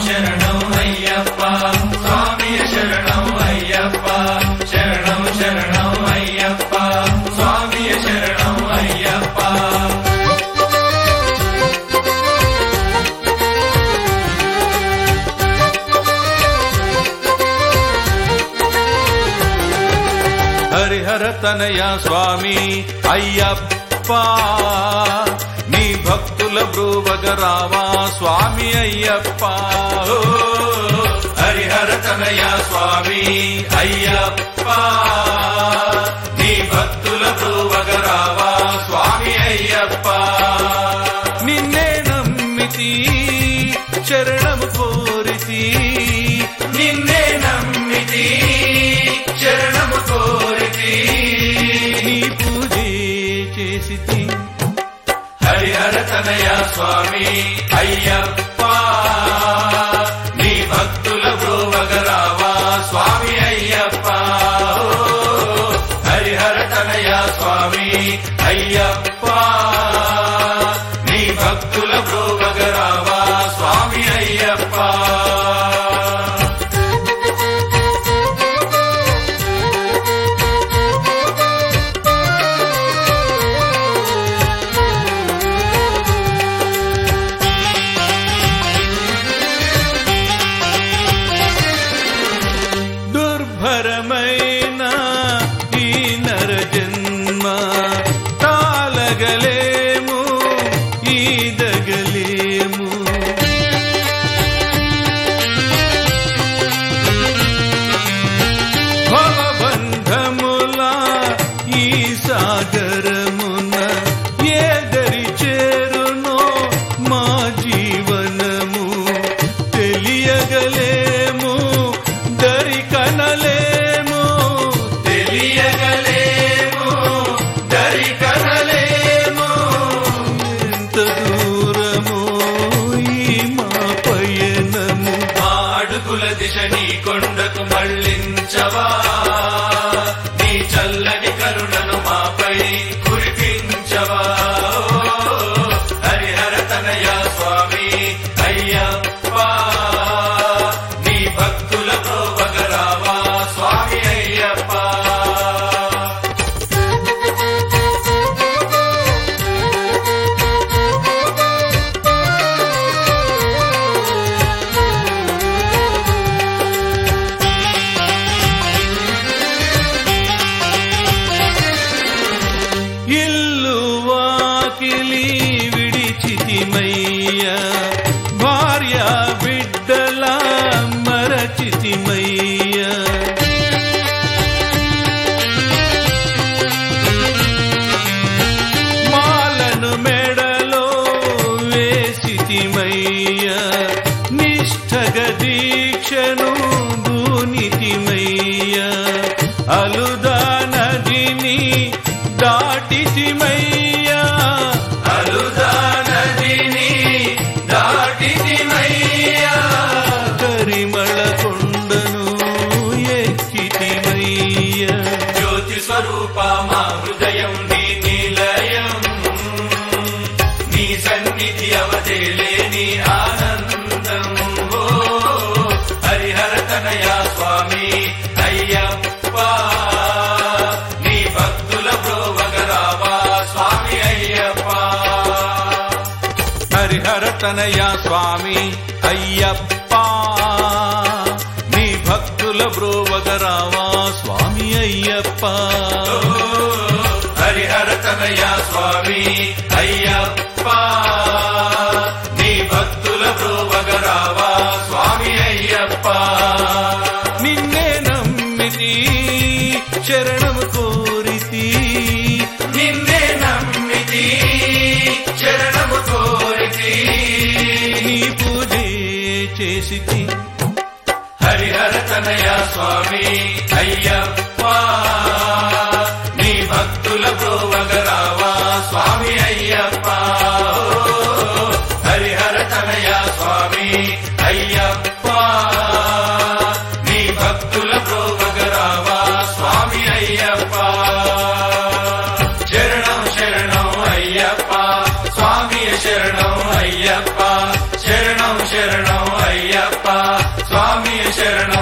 శరణం అయ్యప్ప స్వామియ శరణం అయ్యప్ప శరణం శరణం అయ్యప్ప స్వామియ శరణం అయ్యప్ప హరిహర తనయ స్వామి అయ్యప్ప నీ భక్తుల బ్రూవగరావా స్వామి అయ్యప్ప ఓ, హరిహర తనయ స్వామి అయ్యప్ప నీ భక్తుల బ్రూవగరావా స్వామి అయ్యప్ప నిన్నే నమ్మితి శరణము కోరితి నిన్నే నమ్మితి శరణము కోరితి నీ పూజే చేసితి హరిహర తనయ స్వామి అయ్యప్ప నీ భక్తుల బ్రోవగరావా స్వామి అయ్యప్ప ఓ, హరిహర తనయ స్వామి అయ్యప్ప నీ భక్తుల బ్రోవగరావా స్వామి అయ్యప్ప దుర్భరమైన ఈ నర జన్మ తాళగలేము ఈదగలేము భవబంధముల ఈ సాగరమున ఏ దరి చేరునో మా జీవనము తెలియగలేము దరి కనలేము తెలియగలేము దరి కనలేము ఎంత దూరము ఈ మా పయనము మా అడుగుల దిశ నీ కొండకు మళ్ళించవా నీ చల్లని కరుణను మాపై కురిపించవా ఓ, హరిహర తనయ స్వామి అయ్యప్ప నీ భక్తుల ప్రోవగరావా స్వామి అయ్యప్ప ఇల్లు వాకిలి విడిచితిమయ్య భార్య బిడ్డల మరచితిమయ్య మాలను మెడలో వేసితిమయ్య నిష్ఠగ దీక్షను దూనితిమయ్య అలుదా నదిని దాటితిమయ్యా అలుదా నదిని దాటితిమయ్యా కరిమళ కొండను ఎక్కితిమయ్యా జ్యోతి స్వరూప మా హృదయం నీ నిలయం నీ సన్నిధి అవతేలే నీ ఆనందం ఓ హరిహర తనయ స్వామి అయ్యప్ప నీ భక్తుల ప్రోవగరావా స్వామి అయ్యప్ప హరిహర తనయ స్వామి అయ్యప్ప నీ భక్తుల బ్రోవగరావా స్వామి అయ్యప్ప హరిహర తనయ స్వామి అయ్యప్ప నీ భక్తుల బ్రోవగరావా స్వామి అయ్యప్ప నిన్నే నమ్మితి శరణము కోరితి నిన్నే నమ్మితి శరణము కోరితి నీ పూజే చేసితి హరిహర తనయ స్వామి అయ్యప్ప నీ భక్తుల ప్రోవగరావా స్వామి అయ్యప్ప ఓ, హరిహర తనయ స్వామి అయ్యప్ప నీ భక్తుల ప్రోవగరావా స్వామి అయ్యప్ప శరణం శరణం అయ్యప్ప స్వామి శరణం అయ్యప్ప శరణం శరణం అయ్యప్ప స్వామి శరణం